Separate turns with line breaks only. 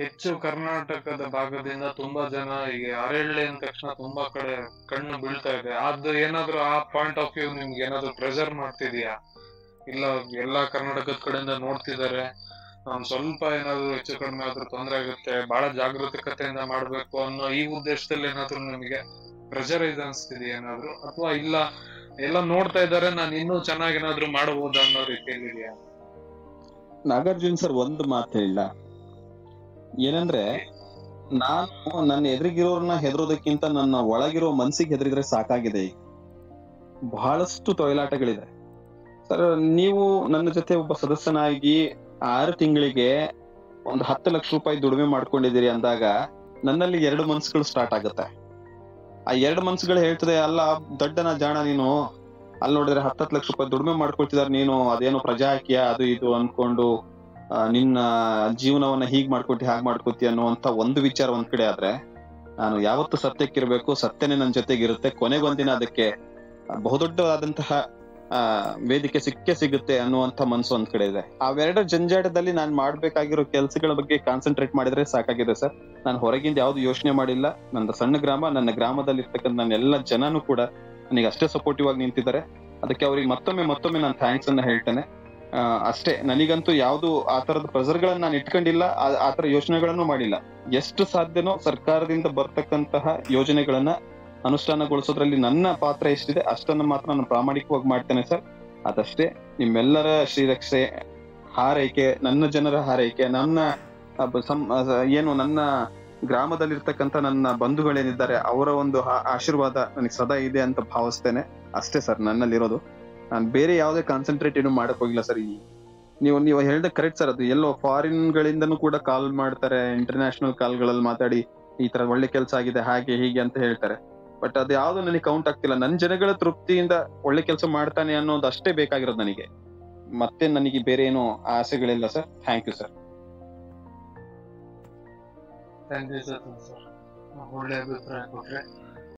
ಹೆಚ್ಚು ಕರ್ನಾಟಕದ ಭಾಗದಿಂದ ತುಂಬಾ ಜನ ಈಗ ಅರಳ್ಳಿ ಅಂದ ತಕ್ಷಣ ತುಂಬಾ ಕಡೆ ಕಣ್ಣು ಬೀಳ್ತಾ ಇದೆ ಅದು ಏನಾದ್ರು ಆ ಪಾಯಿಂಟ್ ಆಫ್ ವ್ಯೂ ನಿಮ್ಗೆ ಏನಾದ್ರು ಪ್ರೆಷರ್ ಮಾಡ್ತಿದ್ಯಾ ಇಲ್ಲ ಎಲ್ಲಾ ಕರ್ನಾಟಕದ ಕಡೆಯಿಂದ ನೋಡ್ತಿದ್ದಾರೆ ಒಂದ್ ಸ್ವಲ್ಪ ಏನಾದ್ರು ಹೆಚ್ಚು ಕಡಿಮೆ ಆದ್ರೂ ತೊಂದ್ರೆ ಆಗುತ್ತೆ ಬಹಳ ಜಾಗರೂಕತೆಯಿಂದ ಮಾಡ್ಬೇಕು ಅನ್ನೋ ಈ ಉದ್ದೇಶದಲ್ಲಿ ಏನಾದ್ರು ನಿಮಗೆ ಪ್ರೆಷರೈಸ್ ಅನ್ಸ್ತಿದ್ಯಾ ಏನಾದ್ರು ಅಥವಾ ಇಲ್ಲ ಎಲ್ಲ ನೋಡ್ತಾ ಇದ್ದಾರೆ ನಾನು ಇನ್ನೂ ಚೆನ್ನಾಗಿ ಏನಾದ್ರು ಮಾಡಬಹುದಾ ಅನ್ನೋ ರೀತಿಯಲ್ಲಿ ಇದೆಯಾ
ನಾಗಾರ್ಜುನ್ ಸರ್ ಒಂದು ಮಾತು ಹೇಳ ಏನಂದ್ರೆ ನಾನು ನನ್ನ ಎದುರಿಗಿರೋರ್ನ ಹೆದರೋದಕ್ಕಿಂತ ನನ್ನ ಒಳಗಿರೋ ಮನ್ಸಿಗೆ ಹೆದರಿದ್ರೆ ಸಾಕಾಗಿದೆ ಈಗ ಬಹಳಷ್ಟು ತೊಯಲಾಟಗಳಿದೆ ಸರ್ ನೀವು ನನ್ನ ಜೊತೆ ಒಬ್ಬ ಸದಸ್ಯನಾಗಿ ಆರು ತಿಂಗಳಿಗೆ ಒಂದು ಹತ್ತು ಲಕ್ಷ ರೂಪಾಯಿ ದುಡಿಮೆ ಮಾಡ್ಕೊಂಡಿದ್ದೀರಿ ಅಂದಾಗ ನನ್ನಲ್ಲಿ ಎರಡು ಮನ್ಸುಗಳು ಸ್ಟಾರ್ಟ್ ಆಗುತ್ತೆ ಆ ಎರಡು ಮನ್ಸುಗಳು ಹೇಳ್ತದೆ ಅಲ್ಲ ದೊಡ್ಡನ ಜಾಣ ನೀನು ಅಲ್ಲಿ ನೋಡಿದ್ರೆ ಹತ್ತತ್ತು ಲಕ್ಷ ರೂಪಾಯಿ ದುಡಿಮೆ ಮಾಡ್ಕೊಳ್ತಿದಾರೆ ನೀನು ಅದೇನೋ ಪ್ರಜಾಕೀಯ ಅದು ಇದು ಅನ್ಕೊಂಡು ಆ, ನಿನ್ನ ಜೀವನವನ್ನ ಹೀಗ್ ಮಾಡ್ಕೊತಿ ಹಾಗೆ ಮಾಡ್ಕೊತಿ ಅನ್ನುವಂತ ಒಂದು ವಿಚಾರ ಒಂದ್ ಕಡೆ ಆದ್ರೆ ನಾನು ಯಾವತ್ತು ಸತ್ಯಕ್ಕಿರ್ಬೇಕು ಸತ್ಯನೇ ನನ್ನ ಜೊತೆಗಿರುತ್ತೆ ಕೊನೆಗೊಂದಿನ ಅದಕ್ಕೆ ಬಹುದೊಡ್ಡದಾದಂತಹ ಆ ವೇದಿಕೆ ಸಿಕ್ಕೇ ಸಿಗುತ್ತೆ ಅನ್ನುವಂತ ಮನ್ಸು ಒಂದ್ ಕಡೆ ಇದೆ ಅವೆರಡರ ಜಂಜಾಟದಲ್ಲಿ ನಾನು ಮಾಡ್ಬೇಕಾಗಿರೋ ಕೆಲಸಗಳ ಬಗ್ಗೆ ಕಾನ್ಸಂಟ್ರೇಟ್ ಮಾಡಿದ್ರೆ ಸಾಕಾಗಿದೆ ಸರ್ ನಾನು ಹೊರಗಿಂದ ಯಾವ್ದು ಯೋಚನೆ ಮಾಡಿಲ್ಲ ನನ್ನ ಸಣ್ಣ ಗ್ರಾಮ ನನ್ನ ಗ್ರಾಮದಲ್ಲಿ ಇರ್ತಕ್ಕಂಥ ನನ್ನ ಎಲ್ಲ ಜನನು ಕೂಡ ನನಗೆ ಅಷ್ಟೇ ಸಪೋರ್ಟಿವ್ ಆಗಿ ನಿಂತಿದ್ದಾರೆ ಅದಕ್ಕೆ ಅವ್ರಿಗೆ ಮತ್ತೊಮ್ಮೆ ಮತ್ತೊಮ್ಮೆ ನಾನು ಥ್ಯಾಂಕ್ಸ್ ಅನ್ನ ಹೇಳ್ತೇನೆ ಆ, ಅಷ್ಟೇ ನನಗಂತೂ ಯಾವ್ದು ಆ ತರದ ಪ್ರೆಸರ್ಗಳನ್ನ ನಾನು ಇಟ್ಕೊಂಡಿಲ್ಲ ಆ- ಆ ತರ ಯೋಚನೆಗಳನ್ನು ಮಾಡಿಲ್ಲ ಎಷ್ಟು ಸಾಧ್ಯನೋ ಸರ್ಕಾರದಿಂದ ಬರ್ತಕ್ಕಂತಹ ಯೋಜನೆಗಳನ್ನ ಅನುಷ್ಠಾನಗೊಳಿಸೋದ್ರಲ್ಲಿ ನನ್ನ ಪಾತ್ರ ಎಷ್ಟಿದೆ ಅಷ್ಟನ್ನ ಮಾತ್ರ ನಾನು ಪ್ರಾಮಾಣಿಕವಾಗಿ ಮಾಡ್ತೇನೆ ಸರ್ ಅದಷ್ಟೇ ನಿಮ್ಮೆಲ್ಲರ ಶ್ರೀರಕ್ಷೆ ಹಾರೈಕೆ ನನ್ನ ಜನರ ಹಾರೈಕೆ ನನ್ನ ಆ, ಬ- ಸಂ- ಆ, ಏನು ನನ್ನ ಗ್ರಾಮದಲ್ಲಿರ್ತಕ್ಕಂಥ ನನ್ನ ಬಂಧುಗಳೇನಿದ್ದಾರೆ ಅವರ ಒಂದು ಆ- ಆಶೀರ್ವಾದ ನನಗೆ ಸದಾ ಇದೆ ಅಂತ ಭಾವಿಸ್ತೇನೆ ಅಷ್ಟೇ ಸರ್ ನನ್ನಲ್ಲಿರೋದು ನಾನು ಬೇರೆ ಯಾವುದೇ ಕಾನ್ಸಂಟ್ರೇಟ್ ಏನು ಮಾಡಕ್ ಹೋಗಿಲ್ಲ ಸರ್ ಈ ನೀವು ನೀವು ಹೇಳ್ದೆ ಕರೆಕ್ಟ್ ಸರ್ ಅದು ಎಲ್ಲೋ ಫಾರಿನ್ ಗಳಿಂದನೂ ಕೂಡ ಕಾಲ್ ಮಾಡ್ತಾರೆ ಇಂಟರ್ನ್ಯಾಷನಲ್ ಕಾಲ್ಗಳಲ್ಲಿ ಮಾತಾಡಿ ಈ ತರ ಒಳ್ಳೆ ಕೆಲಸ ಆಗಿದೆ ಹಾಗೆ ಹೀಗೆ ಅಂತ ಹೇಳ್ತಾರೆ ಬಟ್ ಅದು ಯಾವ್ದು ನನಗೆ ಕೌಂಟ್ ಆಗ್ತಿಲ್ಲ ನನ್ನ ಜನಗಳ ತೃಪ್ತಿಯಿಂದ ಒಳ್ಳೆ ಕೆಲಸ ಮಾಡ್ತಾನೆ ಅನ್ನೋದು ಅಷ್ಟೇ ಬೇಕಾಗಿರೋದು ನನಗೆ ಮತ್ತೆ ನನಗೆ ಬೇರೆ ಏನು ಆಸೆಗಳಿಲ್ಲ sir thank you sir
thank you sir ಒಳ್ಳೆ ಅಭಿಪ್ರಾಯ ಕೊಟ್ರೆ